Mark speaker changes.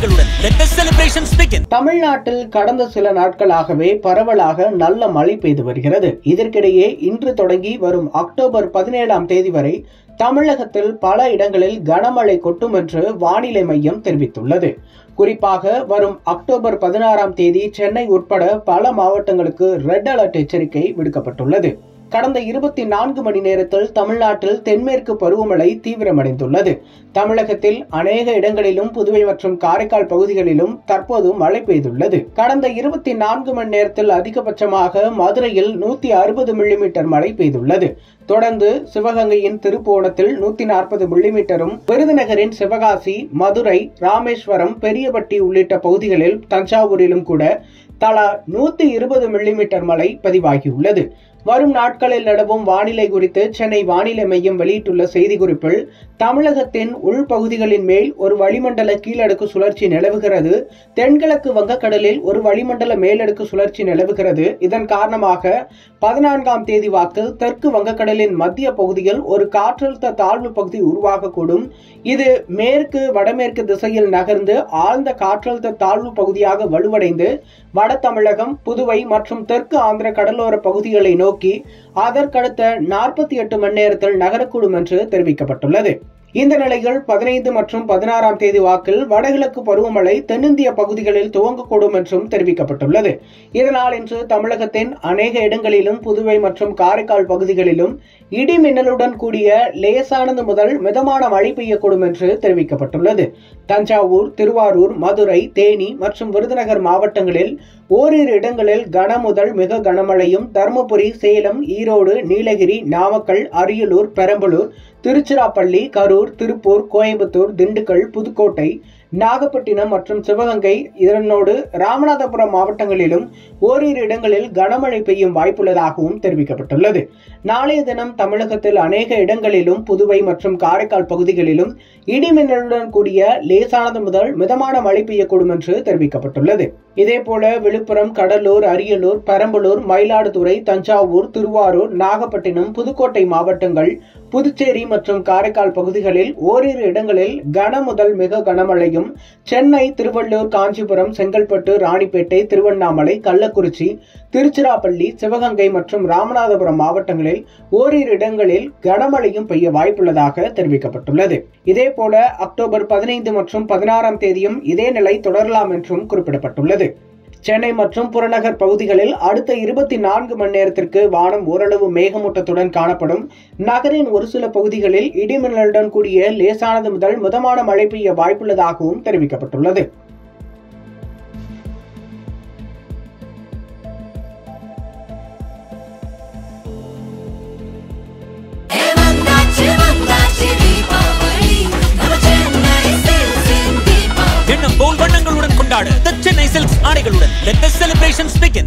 Speaker 1: ஆடைகளுடன் let the celebrations begin
Speaker 2: தமிழ்நாட்டில் கடந்த சில நாட்களாகவே பரவலாக நல்ல மழை பெய்து வருகிறது இதற்கிடையே இன்று தொடங்கி வரும் அக்டோபர் பதினேழாம் தேதி வரை தமிழகத்தில் பல இடங்களில் கனமழை கொட்டும் என்று வானிலை மையம் தெரிவித்துள்ளது குறிப்பாக வரும் அக்டோபர் பதினாறாம் தேதி சென்னை உட்பட பல மாவட்டங்களுக்கு ரெட் அலர்ட் எச்சரிக்கை விடுக்கப்பட்டுள்ளது கடந்த இருபத்தி நான்கு மணி நேரத்தில் தமிழ்நாட்டில் தென்மேற்கு பருவமழை தீவிரமடைந்துள்ளது தமிழகத்தில் அநேக இடங்களிலும் புதுவை மற்றும் காரைக்கால் பகுதிகளிலும் தற்போது மழை பெய்துள்ளது கடந்த இருபத்தி நான்கு மணி நேரத்தில் அதிகபட்சமாக மதுரையில் நூத்தி அறுபது மில்லிமீட்டர் மழை பெய்துள்ளது தொடர்ந்து சிவகங்கையின் திருப்போணத்தில் நூத்தி நாற்பது மில்லிமீட்டரும் விருதுநகரின் சிவகாசி மதுரை ராமேஸ்வரம் பெரியபட்டி உள்ளிட்ட பகுதிகளில் தஞ்சாவூரிலும் கூட தலா நூத்தி இருபது மில்லிமீட்டர் மழை பதிவாகியுள்ளது வரும் நாட்களில் நடவும் வானிலை குறித்து சென்னை வானிலை மையம் வெளியிட்டுள்ள செய்திக்குறிப்பில் தமிழகத்தின் உள்பகுதிகளின் மேல் ஒரு வளிமண்டல கீழடுக்கு சுழற்சி நிலவுகிறது தென்கிழக்கு வங்கக்கடலில் ஒரு வளிமண்டல மேலடுக்கு சுழற்சி நிலவுகிறது இதன் காரணமாக பதினான்காம் தேதி வாக்கில் தெற்கு வங்கக்கடலின் மத்திய பகுதியில் ஒரு காற்றழுத்த தாழ்வு பகுதி உருவாகக்கூடும் இது மேற்கு வடமேற்கு திசையில் நகர்ந்து ஆழ்ந்த காற்றழுத்த தாழ்வு பகுதியாக வலுவடைந்து வட தமிழகம் புதுவை மற்றும் தெற்கு ஆந்திர கடலோர பகுதிகளை நோக்கி அதற்கடுத்த நாற்பத்தி எட்டு மணி நேரத்தில் நகரக்கூடும் என்று தெரிவிக்கப்பட்டுள்ளது இந்த நிலையில் பதினைந்து மற்றும் பதினாறாம் தேதி வாக்கில் வடகிழக்கு பருவமழை தென்னிந்திய பகுதிகளில் துவங்கக்கூடும் என்றும் தெரிவிக்கப்பட்டுள்ளது இதனால் இன்று தமிழகத்தின் அநேக இடங்களிலும் புதுவை மற்றும் காரைக்கால் பகுதிகளிலும் இடி மின்னலுடன் கூடிய லேசானது முதல் மிதமான மழை பெய்யக்கூடும் என்று தெரிவிக்கப்பட்டுள்ளது தஞ்சாவூர் திருவாரூர் மதுரை தேனி மற்றும் விருதுநகர் மாவட்டங்களில் ஓரிரு இடங்களில் கன முதல் மிக கனமழையும் தருமபுரி சேலம் ஈரோடு நீலகிரி நாமக்கல் அரியலூர் பெரம்பலூர் திருச்சிராப்பள்ளி கரூர் திருப்பூர் கோயம்புத்தூர் திண்டுக்கல் புதுக்கோட்டை நாகப்பட்டினம் மற்றும் சிவகங்கை இதனோடு ராமநாதபுரம் மாவட்டங்களிலும் ஓரிரு இடங்களில் கனமழை பெய்யும் வாய்ப்புள்ளதாகவும் தெரிவிக்கப்பட்டுள்ளது நாளைய தினம் தமிழகத்தில் அநேக இடங்களிலும் புதுவை மற்றும் காரைக்கால் பகுதிகளிலும் இடிமின்னலுடன் கூடிய லேசானது முதல் மிதமான மழை பெய்யக்கூடும் என்று தெரிவிக்கப்பட்டுள்ளது இதேபோல விழுப்புரம் கடலூர் அரியலூர் பெரம்பலூர் மயிலாடுதுறை தஞ்சாவூர் திருவாரூர் நாகப்பட்டினம் புதுக்கோட்டை மாவட்டங்கள் புதுச்சேரி மற்றும் காரைக்கால் பகுதிகளில் ஓரிரு இடங்களில் கன முதல் மிக கனமழையும் சென்னை திருவள்ளூர் காஞ்சிபுரம் செங்கல்பட்டு ராணிப்பேட்டை திருவண்ணாமலை கள்ளக்குறிச்சி திருச்சிராப்பள்ளி சிவகங்கை மற்றும் ராமநாதபுரம் மாவட்டங்களில் ஓரிரு இடங்களில் கனமழையும் பெய்ய வாய்ப்புள்ளதாக தெரிவிக்கப்பட்டுள்ளது இதேபோல அக்டோபர் பதினைந்து மற்றும் பதினாறாம் தேதியும் இதே நிலை தொடரலாம் என்றும் குறிப்பிடப்பட்டுள்ளது சென்னை மற்றும் புறநகர் பகுதிகளில் அடுத்த இருபத்தி நான்கு மணி நேரத்திற்கு வானம் ஓரளவு மேகமூட்டத்துடன் காணப்படும் நகரின் ஒரு சில பகுதிகளில் இடிமின்னலுடன் கூடிய லேசானது முதல் மிதமான மழை பெய்ய வாய்ப்புள்ளதாகவும் தெரிவிக்கப்பட்டுள்ளது
Speaker 3: வந்தாச்சு வந்தாச்சு தீபாவளி நம்ம சென்னை சில்க்ஸின் தீபாவளி
Speaker 1: எண்ணம் போல் வண்ணங்களுடன் கொண்டாட the chennai silks ஆடைகளுடன் let the celebrations begin